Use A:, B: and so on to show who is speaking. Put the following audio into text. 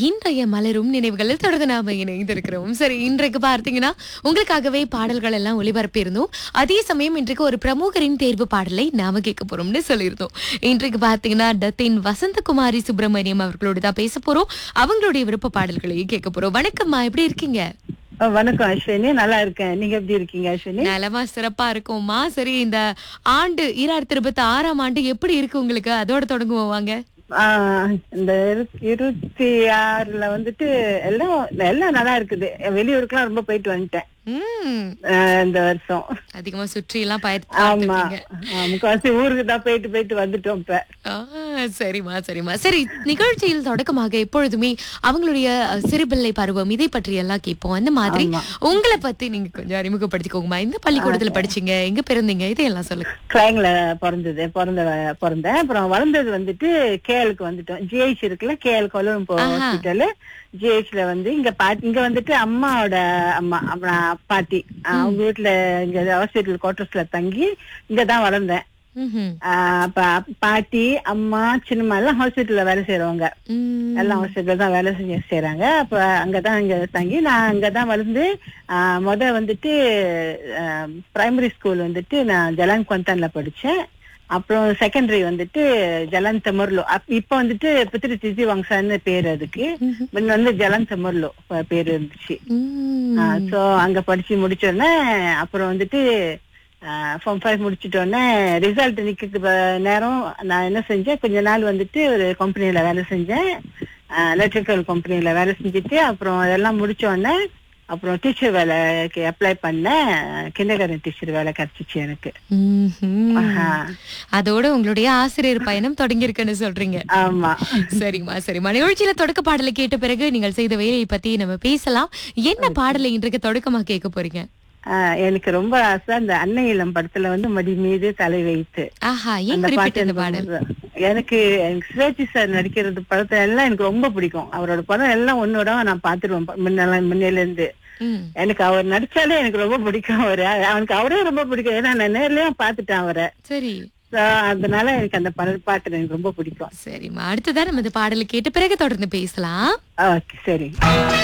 A: இன்றைய மலரும் நினைவுகளில் தொடர்ந்து நாம இணைந்திருக்கிறோம் சரி இன்றைக்கு பார்த்தீங்கன்னா உங்களுக்காகவே பாடல்கள் எல்லாம் ஒளிபரப்பி இருந்தோம் அதே சமயம் இன்றைக்கு ஒரு பிரமுகரின் தேர்வு பாடலை நாம கேட்க போறோம்னு சொல்லியிருந்தோம் இன்றைக்கு பார்த்தீங்கன்னா டத்தின் வசந்தகுமாரி சுப்பிரமணியம் அவர்களோடு தான் பேச போறோம் அவங்களுடைய விருப்ப பாடல்களையும் கேட்க போறோம் வணக்கம்மா எப்படி இருக்கீங்க
B: அஹ் வணக்கம் அஸ்வினி நல்லா இருக்கேன் நீங்க எப்படி இருக்கீங்க அஸ்வினி
A: நலமா சிறப்பா இருக்கும்மா சரி இந்த ஆண்டு ஈராயிரத்தி இருபத்தி ஆறாம் ஆண்டு எப்படி இருக்கு உங்களுக்கு அதோட தொடங்குவோம் வாங்க
B: ஆஹ் இந்த இரு- இருபத்தி ஆறுல வந்துட்டு எல்லாம் எல்லாம் நல்லா இருக்குது வெளியூருக்குலாம் ரொம்ப போயிட்டு வந்துட்டேன்
A: உம்
B: அஹ் இந்த வருஷம்
A: அதிகமா சுற்றி எல்லாம்
B: ஆமா
A: பயத்து
B: ஆஹ் முக்காவாசி ஊருக்கு தான் போயிட்டு போயிட்டு வந்துட்டோம் இப்ப
A: ஆ, சரிம்மா சரிம்மா சரி நிகழ்ச்சியில் தொடக்கமாக எப்பொழுதுமே அவங்களுடைய அஹ், சிறுபிள்ளை பருவம் இதை பற்றி எல்லாம் கேட்போம் அந்த மாதிரி
B: ஆமா.
A: உங்களை பத்தி நீங்க கொஞ்சம் அறிமுகப்படுத்திக்கோங்கம்மா எந்த பள்ளிக்கூடத்துல படிச்சீங்க எங்க பிறந்தீங்க இதையெல்லாம் சொல்லுங்க
B: கிளைங்ல பிறந்தது பிறந்த பிறந்தேன் அப்புறம் வளர்ந்தது வந்துட்டு கேஎலுக்கு வந்துட்டோம் ஜிஹெச் இருக்குல்ல கேஎல் கொலம்போ
A: ஆஹா.
B: ஹாஸ்பிட்டல் ஜிஹெச்ல வந்து இங்க பாட்டி இங்க வந்துட்டு அம்மாவோட அம்மா அப்புறம் பாட்டி ஆஹ் அவங்க வீட்டுல இங்க ஹாஸ்பிட்டல் குவார்டர்ஸ்ல தங்கி இங்கதான் வளர்ந்தேன்
A: ம்ஹும்.
B: ஆஹ் அப்ப பாட்டி அம்மா சின்னம்மா எல்லாம் ஹாஸ்பிட்டல்ல வேலை செய்யறவங்க
A: உம்.
B: எல்லாம் ஹாஸ்பிட்டல் தான் வேலை செஞ்சு செய்யறாங்க அப்ப அங்கதான் இங்க தங்கி நான் அங்கதான் வளர்ந்து ஆஹ் முத வந்துட்டு பிரைமரி ஸ்கூல் வந்துட்டு நான் ஜலான் கொந்தான்ல படிச்சேன் அப்புறம் செகண்டரி வந்துட்டு ஜலான் தெமர்லோ அப்- இப்ப வந்துட்டு பித்திரி திசி வங்சான்னு பேர் அதுக்கு முன்ன வந்து ஜலான் தெமர்லோ ப- பேர் இருந்துச்சு
A: உம்.
B: சோ அங்க படிச்சு முடிச்சோடனே அப்புறம் வந்துட்டு ஃபார்ம் ஃபைவ் முடிச்சிட்டோடனே ரிசல்ட் நிக்கிறது ப- நேரம் நான் என்ன செஞ்சேன் கொஞ்ச நாள் வந்துட்டு ஒரு கம்பெனில வேலை செஞ்சேன் எலக்ட்ரிக்கல் கம்பெனில வேலை செஞ்சுட்டு அப்புறம் அதெல்லாம் முடிச்ச உடனே அப்புறம் டீச்சர் வேலைக்கு அப்ளை பண்ணேன் கிண்டர்கார்டன் டீச்சர் வேலை கிடைச்சிச்சு எனக்கு
A: ம்ஹும்.
B: ஆஹா.
A: அதோட உங்களுடைய ஆசிரியர் பயணம் தொடங்கி இருக்குன்னு சொல்றீங்க
B: ஆமா
A: சரிம்மா சரிம்மா நிகழ்ச்சியில தொடக்க பாடலை கேட்ட பிறகு நீங்கள் செய்த வேலையை பத்தி நம்ம பேசலாம் என்ன பாடலை இன்றைக்கு தொடக்கமா கேட்க போறீங்க
B: ஆஹ் எனக்கு ரொம்ப ஆசை அந்த அன்னை இளம் படத்துல வந்து மடி மீது தலை வைத்து
A: ஆஹா ஏன்
B: அந்த
A: குறிப்பிட்ட
B: பாட்டு
A: இந்த
B: எனக்கு
A: பாடல்
B: ரொம்ப- எனக்கு எனக்கு சிவாஜி சார் நடிக்கிறது படத்தை எல்லாம் எனக்கு ரொம்ப பிடிக்கும் அவரோட படம் எல்லாம் ஒன்னோட நான் பாத்துருவேன் ப- முன்னெல்லாம் முன்னையில இருந்து
A: ம்.
B: எனக்கு அவர் நடிச்சாலே எனக்கு ரொம்ப பிடிக்கும் அவரு அவனுக்கு அவரே ரொம்ப பிடிக்கும் ஏன்னா நான் நேர்லயும் பாத்துட்டேன் அவரை
A: சரி
B: So, அதனால எனக்கு அந்த பட பாட்டு எனக்கு ரொம்ப பிடிக்கும்
A: சரிம்மா அடுத்ததான் நம்ம இந்த பாடலை கேட்ட பிறகு தொடர்ந்து பேசலாம்
B: ஓகே சரி